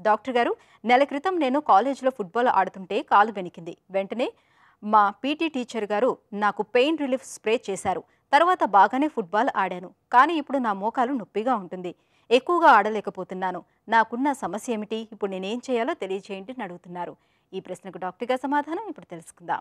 doctor గారు నెల క్రితం నేను కాలేజీలో ఫుట్బాల్ ఆడుతుంటే కాలు వెనికింది వెంటనే మా పీటీ టీచర్ గారు నాకు పెయిన్ రిలీఫ్ స్ప్రే చేశారు తర్వాత బాగానే ఫుట్బాల్ ఆడాను కానీ ఇప్పుడు నా మోకాలు నొప్పిగా ఉంటుంది ఎక్కువగా ఆడలేకపోతున్నాను నాకున్న సమస్య ఏమిటి ఇప్పుడు నేనేం చేయాలో తెలియచేయండి అని అడుగుతున్నారు ఈ ప్రశ్నకు డాక్టర్ గారి సమాధానం ఇప్పుడు తెలుసుకుందాం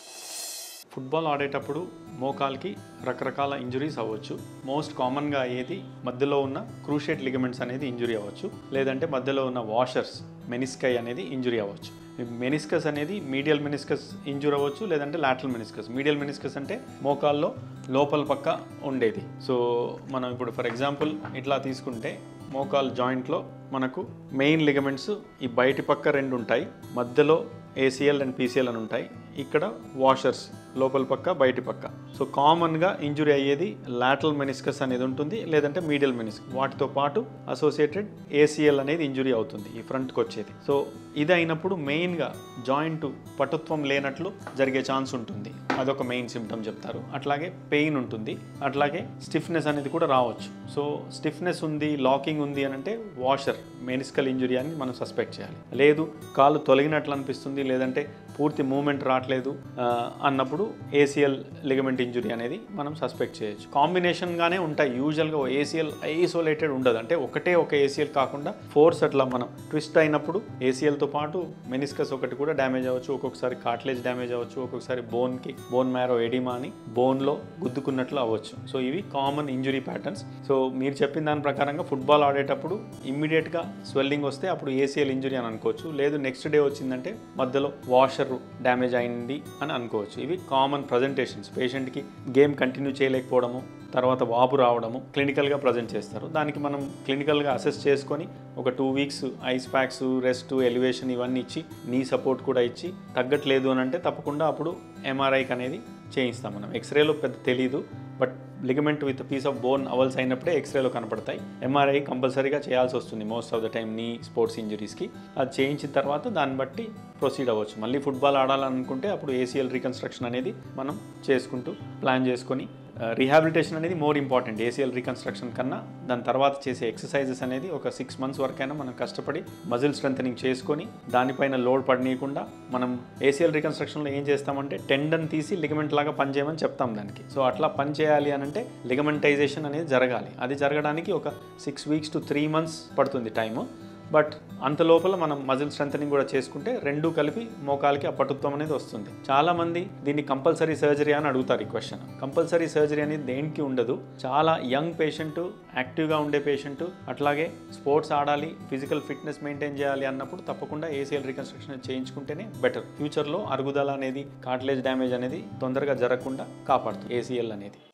ఫుట్బాల్ ఆడేటప్పుడు మోకాల్కి రకరకాల ఇంజురీస్ అవ్వచ్చు మోస్ట్ కామన్గా అయ్యేది మధ్యలో ఉన్న క్రూషియేట్ లిగమెంట్స్ అనేది ఇంజురీ అవ్వచ్చు లేదంటే మధ్యలో ఉన్న వాషర్స్ మెనిస్కై అనేది ఇంజురీ అవ్వచ్చు మెనిస్కస్ అనేది మీడియల్ మెనిస్కస్ ఇంజూర్ అవ్వచ్చు లేదంటే లాటరల్ మెనిస్కస్ మీడియల్ మెనిస్కస్ అంటే మోకాల్లో లోపల పక్క ఉండేది సో మనం ఇప్పుడు ఫర్ ఎగ్జాంపుల్ ఇట్లా తీసుకుంటే మోకాల్ జాయింట్లో మనకు మెయిన్ లిగమెంట్స్ ఈ బయటి పక్క రెండు ఉంటాయి మధ్యలో ఏసీఎల్ అండ్ పీసీఎల్ అని ఉంటాయి ఇక్కడ వాషర్స్ లోపల పక్క బయటి పక్క సో కామన్గా ఇంజురీ అయ్యేది లాటరల్ మెనిస్కస్ అనేది ఉంటుంది లేదంటే మీడియల్ మెనిస్కస్ వాటితో పాటు అసోసియేటెడ్ ఏసీఎల్ అనేది ఇంజురీ అవుతుంది ఈ ఫ్రంట్కి వచ్చేది సో ఇది అయినప్పుడు మెయిన్గా జాయింట్ పటుత్వం లేనట్లు జరిగే ఛాన్స్ ఉంటుంది అదొక మెయిన్ సిమ్టమ్ చెప్తారు అట్లాగే పెయిన్ ఉంటుంది అట్లాగే స్టిఫ్నెస్ అనేది కూడా రావచ్చు సో స్టిఫ్నెస్ ఉంది లాకింగ్ ఉంది అని అంటే వాషర్ మెనిస్కల్ ఇంజురీ అని మనం సస్పెక్ట్ చేయాలి లేదు కాలు తొలగినట్లు అనిపిస్తుంది లేదంటే పూర్తి మూమెంట్ రావట్లేదు ఆ, అన్నప్పుడు ఏసీఎల్ లిగమెంట్ ఇంజురీ అనేది మనం సస్పెక్ట్ చేయొచ్చు కాంబినేషన్గానే ఉంటాయి యూజువల్గా ఏసీఎల్ ఐసోలేటెడ్ ఉండదు అంటే ఒకటే ఒక ఏసీఎల్ కాకుండా ఫోర్స్ అట్లా మనం ట్విస్ట్ అయినప్పుడు ఏసీఎల్తో పాటు మెనిస్కస్ ఒకటి కూడా డ్యామేజ్ అవ్వచ్చు ఒక్కొక్కసారి కార్ట్లేజ్ డ్యామేజ్ అవ్వచ్చు ఒక్కొక్కసారి బోన్కి బోన్ మ్యారో ఎడిమా అని బోన్లో గుద్దుకున్నట్లు అవ్వచ్చు సో ఇవి కామన్ ఇంజురీ ప్యాటర్న్స్ సో మీరు చెప్పిన దాని ప్రకారంగా ఫుట్బాల్ ఆడేటప్పుడు ఇమ్మీడియట్గా స్వెల్లింగ్ వస్తే అప్పుడు ఏసీఎల్ ఇంజురీ అని అనుకోవచ్చు లేదు నెక్స్ట్ డే వచ్చిందంటే మధ్యలో వాషర్ డ్యామేజ్ అయింది అని అనుకోవచ్చు ఇవి కామన్ ప్రజెంటేషన్స్ పేషెంట్కి గేమ్ కంటిన్యూ చేయలేకపోవడము తర్వాత వాపు రావడము క్లినికల్గా ప్రజెంట్ చేస్తారు దానికి మనం క్లినికల్గా అసెస్ చేసుకొని ఒక two weeks ice packs rest elevation ఇవన్నీ ఇచ్చి నీ సపోర్ట్ కూడా ఇచ్చి తగ్గట్లేదు అని అంటే తప్పకుండా అప్పుడు ఎంఆర్ఐకి అనేది చేయిస్తాం మనం ఎక్స్రేలో పెద్ద తెలీదు but ligament with piece of bone avulse అయినప్పుడే ఎక్స్రేలో కనపడతాయి ఎంఆర్ఐ కంపల్సరీగా చేయాల్సి వస్తుంది most of the time knee sports ఇంజరీస్కి అది చేయించిన తర్వాత దాన్ని బట్టి ప్రొసీడ్ అవ్వచ్చు మళ్ళీ ఫుట్బాల్ ఆడాలనుకుంటే అప్పుడు ఏసీఎల్ రీకన్స్ట్రక్షన్ అనేది మనం చేసుకుంటూ ప్లాన్ చేసుకొని రీహాబిలిటేషన్ అనేది మోర్ ఇంపార్టెంట్ ఏసీఎల్ రీకన్స్ట్రక్షన్ కన్నా దాని తర్వాత చేసే ఎక్సర్సైజెస్ అనేది ఒక సిక్స్ మంత్స్ వరకైనా మనం కష్టపడి మజిల్ స్ట్రెంథనింగ్ చేసుకొని దానిపైన లోడ్ పడనీయకుండా మనం ఏసీఎల్ రీకన్స్ట్రక్షన్లో ఏం చేస్తామంటే టెండన్ తీసి లిగమెంట్ లాగా పనిచేయమని చెప్తాం దానికి సో అట్లా పని చేయాలి అని అంటే లిగమెంటైజేషన్ అనేది జరగాలి అది జరగడానికి ఒక six weeks to three months పడుతుంది టైము బట్ అంత లోపల మనం మజిల్ స్ట్రెంథనింగ్ కూడా చేసుకుంటే రెండు కలిపి మోకాలకి ఆ పటుత్వం అనేది వస్తుంది చాలా మంది దీన్ని కంపల్సరీ సర్జరీ అని అడుగుతారు ఈ క్వశ్చన్ కంపల్సరీ సర్జరీ అనేది దేనికి ఉండదు చాలా యంగ్ పేషెంట్ యాక్టివ్గా ఉండే పేషెంట్ అట్లాగే స్పోర్ట్స్ ఆడాలి ఫిజికల్ ఫిట్నెస్ మెయింటైన్ చేయాలి అన్నప్పుడు తప్పకుండా ఏసీఎల్ రికన్స్ట్రక్షన్ చేయించుకుంటేనే బెటర్ ఫ్యూచర్లో అరుగుదల అనేది కార్టిలేజ్ డ్యామేజ్ అనేది తొందరగా జరగకుండా కాపాడుతుంది ఏసీఎల్ అనేది